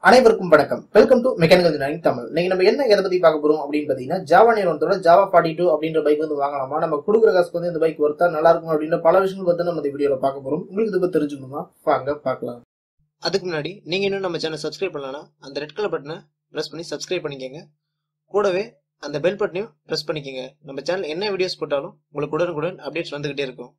அனைவருக்கும் வணக்கம் welcome to mechanical engineering Tamil நீங்க நம்ம என்ன எதை பத்தி பார்க்க போறோம் அப்படின்னு பாத்தீங்கன்னா ஜாவா நிறுவனத்தோட ஜாவா ஃபார்ட்டி டூ அப்படின்ற பைக் வந்து வாங்கலாமா நம்ம கொடுக்குற காசுக்கு வந்து இந்த பைக் ஒர்த்தா நல்லா இருக்கும் அப்படின்ற பல விஷயங்கள் பத்தி நம்ம இந்த வீடியோல பார்க்க போறோம் உங்களுக்கு இதை பத்தி தெரிஞ்சுக்கணுமா வாங்க பார்க்கலாம் அதுக்கு முன்னாடி நீங்க இன்னும் நம்ம சேனல் சப்ஸ்கிரைப் பண்ணலனா அந்த ரெட் கலர் பட்டனை பிரஸ் பண்ணி சப்ஸ்கிரைப் பண்ணிக்கங்க கூடவே அந்த பெல் பட்டனையும் பிரஸ் பண்ணிக்கங்க நம்ம சேனல் என்ன வீடியோஸ் போட்டாலும் உங்களுக்கு உடனுக்குடன் அப்டேட்ஸ் வந்துகிட்டே இருக்கும்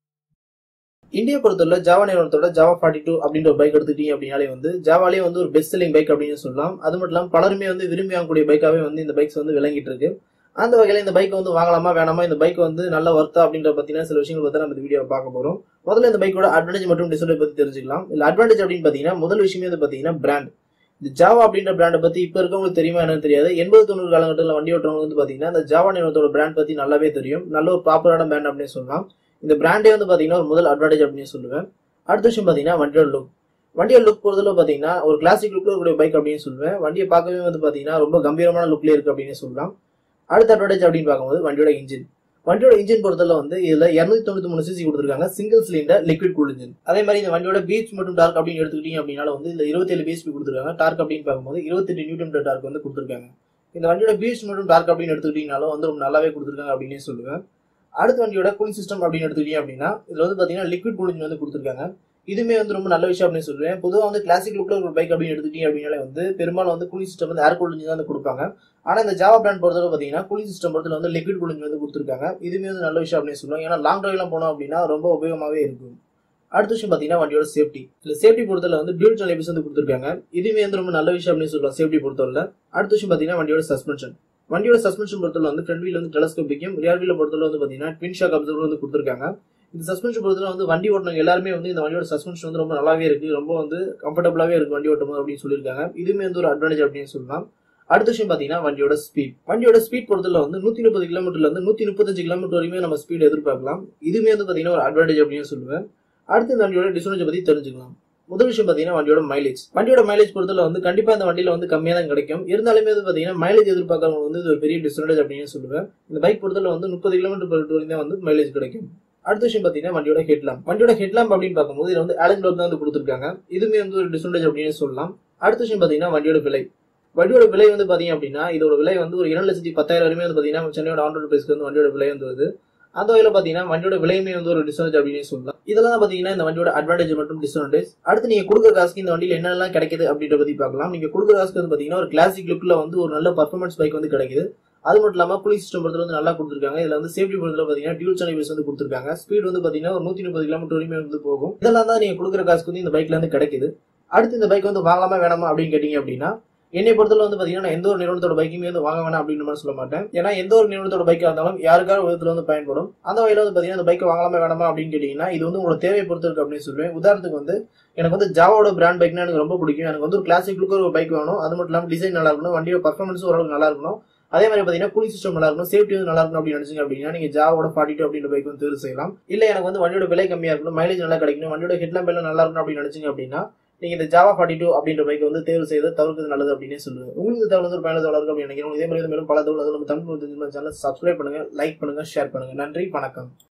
இந்தியா பொறுத்தவரை ஜாவா நிறுவனத்தோட ஜாவா ஃபார்ட்டி டூ அப்படின்ற ஒரு பைக் எடுத்துக்கிட்டீங்க அப்படின்னாலே வந்து ஜாவாலே வந்து ஒரு பெஸ்ட் செல்லிங் பைக் அப்படின்னு சொல்லலாம் அது மட்டும் இல்லாமல் பலருமே வந்து விரும்பி வாங்கக்கூடிய பைக்காவே வந்து இந்த பைக்ஸ் வந்து விளங்கிட்டு இருக்கு அந்த வகையில இந்த பைக் வந்து வாங்கலாமா வேணாமா இந்த பைக் வந்து நல்ல ஒர்த்தா அப்படின்ற பத்தின சில விஷயங்கள் பத்தி நம்ம இந்த வீடியோ பார்க்க போறோம் முதல்ல இந்த பைக்கோட அட்வான்டேஜ் மற்றும் டிஸ்அட்வான்டேஜ் பத்தி தெரிஞ்சுக்கலாம் இல்ல அட்வான்டேஜ் அப்படின்னு பாத்தீங்கன்னா முதல் விஷயமே வந்து பாத்தீங்கன்னா பிராண்ட் இந்த ஜாவா அப்படின்ற பிராண்டை பத்தி இப்ப இருக்கவங்களுக்கு தெரியுமா என்னன்னு தெரியாது எண்பது தொண்ணூறு காலகட்டத்தில் வண்டி ஓட்டுறவங்க வந்து பாத்தீங்கன்னா இந்த ஜாவா நிறுவனத்தோட பிராண்ட் பத்தி நல்லாவே தெரியும் நல்ல ஒரு ப்ராப்பரான பிராண்ட் அப்படின்னு சொல்லலாம் இந்த பிராண்டே வந்து பாத்தீங்கன்னா ஒரு முதல் அட்வான்டேஜ் அப்படின்னு சொல்லுவேன் அடுத்த விஷயம் பாத்தீங்கன்னா வண்டியோட லுக் வண்டியோட லுக் பொறுத்தளவு பாத்தீங்கன்னா ஒரு கிளாசிக் லுக்ல இருக்கக்கூடிய பைக் அப்படின்னு சொல்லுவேன் வண்டியை பார்க்கவே வந்து பாத்தீங்கன்னா ரொம்ப கம்பீரமான லுக்ல இருக்கு அப்படின்னு சொல்லலாம் அடுத்த அட்வான்டேஜ் அப்படின்னு பார்க்கும்போது வண்டியோட இன்ஜின் வண்டியோட இன்ஜின் பொறுத்தளவு வந்து இதுல இருநூத்தி தொண்ணூத்தி மூணு சிசி கொடுத்துருக்காங்க single cylinder liquid cool engine அதே மாதிரி இந்த வண்டியோட பீச் மற்றும் டார்க் அப்படின்னு எடுத்துக்கிட்டீங்க அப்படின்னால வந்து இந்த இருபத்தி ஏழு பிஎஸ்பி கொடுத்துருக்காங்க டார்க் அப்படின்னு பார்க்கும்போது இருபத்தெட்டு நியூட்டன் டார்க் வந்து கொடுத்துருக்காங்க இந்த வண்டியோட பீச் மற்றும் டார்க் அப்படின்னு எடுத்துக்கிட்டீங்கனாலும் வந்து ரொம்ப நல்லாவே கொடுத்துருக்காங்க அப்படின்னு சொல்லுவேன் அடுத்த வண்டியோட கூலிங் சிஸ்டம் அப்படின்னு எடுத்துக்கிட்டீங்க அப்படின்னா இதுல வந்து பாத்தீங்கன்னா லிக்விட் கூலிங் வந்து கொடுத்துருக்காங்க இதுவுமே வந்து ரொம்ப நல்ல விஷயம் அப்படின்னு சொல்லுவேன் பொதுவாக வந்து கிளாசிக் லுக்ல ஒரு பைக் அப்படின்னு எடுத்துக்கிட்டீங்க அப்படின்னாலே வந்து பெரும்பாலும் வந்து கூலிங் சிஸ்டம் வந்து ஏர் கூலிங் தான் வந்து கொடுப்பாங்க ஆனா இந்த ஜாவா பிராண்ட் பொறுத்தவரை பாத்தீங்கன்னா கூலிங் சிஸ்டம் பொறுத்தல வந்து லிக்விட் கூலிங் வந்து கொடுத்துருக்காங்க இதுவுமே வந்து நல்ல விஷயம் அப்படின்னு சொல்லுவாங்க ஏன்னா லாங் டிரைவ்லாம் போனோம் அப்படின்னா ரொம்ப உபயோகமாவே இருக்கும் அடுத்த விஷயம் பாத்தீங்கன்னா வண்டியோட சேஃப்டி இல்ல சேஃப்டி பொறுத்தல வந்து டியூல் சேனல் வந்து கொடுத்துருக்காங்க இதுவுமே வந்து ரொம்ப நல்ல விஷயம் அப்படின்னு சொல்லலாம் சேஃப்டி பொறுத்தவரை அடுத்த விஷயம் பாத்தீங்கன்னா வண்டியோட சஸ்பென்ஷன் வண்டியோட சஸ்பென்ஷன் பொறுத்தவரை வந்து ஃப்ரண்ட் வீல் வந்து டெலஸ்கோபிக்கும் ரியர் வீல பொறுத்தவரை வந்து பாத்தீங்கன்னா ட்வின் ஷாக் அப்சர்வர் வந்து கொடுத்துருக்காங்க இந்த சஸ்பென்ஷன் பொறுத்தவரை வந்து வண்டி ஓட்டணும் எல்லாருமே வந்து இந்த வண்டியோட சஸ்பென்ஷன் வந்து ரொம்ப நல்லாவே இருக்கு ரொம்ப வந்து கம்ஃபர்டபுளாவே இருக்கு வண்டி ஓட்டும் போது அப்படின்னு சொல்லியிருக்காங்க இதுவுமே வந்து ஒரு அட்வான்டேஜ் அப்படின்னு சொல்லலாம் அடுத்த விஷயம் பாத்தீங்கன்னா வண்டியோட ஸ்பீட் வண்டியோட ஸ்பீட் பொறுத்தல வந்து நூத்தி முப்பது கிலோமீட்டர்ல இருந்து நூத்தி முப்பத்தஞ்சு கிலோமீட்டர் வரையுமே நம்ம ஸ்பீட் எதிர்பார்க்கலாம் இதுவுமே வந்து பாத்தீங்கன்னா ஒரு அட்வான்டேஜ் அப்படின்னு சொல்லுவேன் அடுத்து இந்த வண்டியோட டிஸ்அட்வான்டேஜ் பத்தி தெரிஞ்சுக்கலாம் முதல் விஷயம் பாத்தீங்கன்னா வண்டியோட மைலேஜ் வண்டியோட மைலேஜ் பொறுத்தல வந்து கண்டிப்பா இந்த வண்டியில வந்து கம்மியா தான் கிடைக்கும் இருந்தாலுமே வந்து பாத்தீங்கன்னா மைலேஜ் எதிர்பார்க்கறவங்க வந்து இது ஒரு பெரிய டிஸ்அட்வான்டேஜ் அப்படின்னு சொல்லுவேன் இந்த பைக் பொறுத்தல வந்து முப்பது கிலோமீட்டர் பெர் வரைக்கும் தான் வந்து மைலேஜ் கிடைக்கும் அடுத்த விஷயம் பாத்தீங்கன்னா வண்டியோட ஹெட்லாம்ப் வண்டியோட ஹெட்லாம்ப் அப்படின்னு பார்க்கும்போது இதுல வந்து ஆலன் தான் வந்து கொடுத்துருக்காங்க இதுவுமே வந்து ஒரு டிஸ்அட்வான்டேஜ் அப்படின்னு சொல்லலாம் அடுத்த விஷயம் பாத்தீங்கன்னா வண்டியோட விலை வண்டியோட விலை வந்து பாத்தீங்க அப்படின்னா இதோட விலை வந்து ஒரு இரண்டு லட்சத்தி பத்தாயிரம் வரையுமே வந்து பாத்தீங்கன்னா சென்னையோட ஆன் ரோட் பிரைஸ்க்கு வந்து வண்டியோட விலை வந்து வருது அந்த வகையில பாத்தீங்கன்னா வண்டியோட விலையுமே வந்து ஒரு டிஸ்அட்வான்டேஜ் அப்படின்னு சொல்லலாம் இதெல்லாம் தான் பாத்தீங்கன்னா இந்த வண்டியோட அட்வான்டேஜ் மற்றும் டிஸ்அட்வான்டேஜ் அடுத்து நீங்க கொடுக்குற காசுக்கு இந்த வண்டியில என்னெல்லாம் கிடைக்குது அப்படின்ற பத்தி பார்க்கலாம் நீங்க கொடுக்குற காசுக்கு வந்து பாத்தீங்கன்னா ஒரு கிளாசிக் லுக்ல வந்து ஒரு நல்ல பர்ஃபார்மன்ஸ் பைக் வந்து கிடைக்குது அது மட்டும் இல்லாம கூலிங் சிஸ்டம் பொறுத்தல வந்து நல்லா கொடுத்துருக்காங்க இதுல வந்து சேஃப்டி பொறுத்தல பாத்தீங்கன்னா டியூல் சேனல் வந்து கொடுத்துருக்காங்க ஸ்பீட் வந்து பாத்தீங்கன்னா ஒரு நூத்தி முப்பது கிலோமீட்டர் வரைக்கும் வந்து போகும் இதெல்லாம் தான் நீங்க கொடுக்குற காசுக்கு வந்து இந்த பைக்ல இருந்து கிடைக்குது அடுத்து இந்த பைக் வந்து வாங்கலாமா வேணாமா அப்படின்னு கேட்டீங்க அப்படின்னா என்னை பொறுத்தல வந்து பாத்தீங்கன்னா நான் எந்த ஒரு நிறுவனத்தோட பைக்குமே வந்து வாங்க வேணாம் அப்படின்னு மாதிரி சொல்ல மாட்டேன் ஏன்னா எந்த ஒரு நிறுவனத்தோட பைக்கா இருந்தாலும் யாருக்காவது விதத்துல வந்து பயன்படும் அந்த வகையில வந்து பாத்தீங்கன்னா இந்த பைக்கை வாங்கலாமா வேணாமா அப்படின்னு கேட்டீங்கன்னா இது வந்து உங்களோட தேவையை பொறுத்து இருக்கு அப்படின்னு சொல்லுவேன் உதாரணத்துக்கு வந்து எனக்கு வந்து ஜாவோட பிராண்ட் பைக்னா எனக்கு ரொம்ப பிடிக்கும் எனக்கு வந்து ஒரு கிளாசிக் லுக்கு ஒரு பைக் வேணும் அது மட்டும் இல்லாமல் டிசைன் நல்லா இருக்கணும் வண்டியோட பர்ஃபார்மன்ஸ் ஓரளவுக்கு நல்லா இருக்கணும் அதே மாதிரி பாத்தீங்கன்னா கூலிங் சிஸ்டம் நல்லா இருக்கணும் சேஃப்டி வந்து நல்லா இருக்கணும் அப்படின்னு நினைச்சீங்க அப்படின்னா நீங்க ஜாவோட ஃபார்ட்டி டூ அப்படின்ற பைக் வந்து தேர்வு செய்யலாம் இல்ல எனக்கு வந்து வண்டியோட விலை கம்மியா இருக்கணும் மைலேஜ் நல்லா கிடைக்கணும் வண்டியோட ஹெட்லாம்ப் எல்லாம் நல்லா இருக்கணும் அப்படின்னு நினைச்சீங்க அப்படின்னா நீங்க இந்த ஜாவா ஃபார்ட்டி டூ அப்படின்ற பைக் வந்து தேர்வு செய்து தவிர்க்கிறது நல்லது அப்படின்னு சொல்லுவேன் உங்களுக்கு தகவல் வந்து ஒரு பயனுள்ள இருக்கு அப்படின்னு நினைக்கிறேன் இதே மாதிரி மேலும் பல தகவல் நம்ம தமிழ் சேனல் சப்ஸ்கிரைப் பண்ணுங்க லைக் பண்ணுங்க ஷேர் பண்ணுங்க நன்றி வணக்கம்